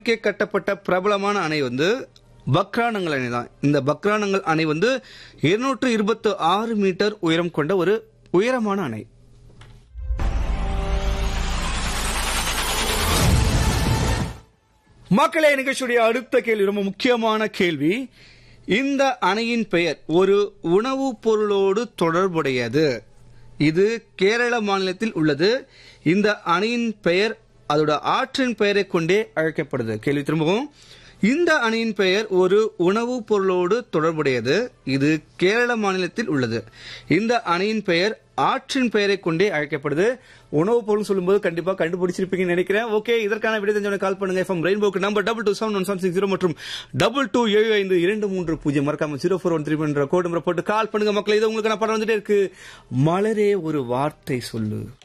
K கட்டப்பட்ட பிரபலமான அணை வந்து பக்ரானங்கள் அணை தான் இந்த பக்ரானங்கள் அணை வந்து இருநூற்று இருபத்தி ஆறு மீட்டர் உயரம் கொண்ட ஒரு உயரமான அணை மக்களே நிகழ்ச்சியுடைய அடுத்த கேள்வி ரொம்ப முக்கியமான கேள்வி இந்த அணையின் பெயர் ஒரு உணவுப் பொருளோடு தொடர்புடையது இது கேரள மாநிலத்தில் உள்ளது இந்த அணையின் பெயர் அதோட ஆற்றின் பெயரை கொண்டே அழைக்கப்படுது கேள்வி திரும்பவும் இந்த அணையின் பெயர் ஒரு உணவுப் பொருளோடு தொடர்புடையது இது கேரள மாநிலத்தில் உள்ளது இந்த அணையின் பெயர் ஆற்றின் பெயரை கொண்டே அழைக்கப்படுது உணவுப் பொருள் சொல்லும்போது கண்டிப்பா கண்டுபிடிச்சிருப்பீங்கன்னு நினைக்கிறேன் ஓகே இதற்கான விடை தெரிஞ்சவனை கால் பண்ணுங்க எஃப்எம் ரெயின்போக்கு number double two seven one seven six zero மற்றும் டபுள் டூ ஏழு ஐந்து இரண்டு மூன்று பூஜ்ஜியம் மறக்காம ஜீரோ ஃபோர் ஒன் த்ரீ என்ற கோடு நம்பர் போட்டு கால் பண்ணுங்க மக்களே இது உங்களுக்கு நான் படம் வந்துட்டே இருக்கு மலரே ஒரு வார்த்தை சொல்லு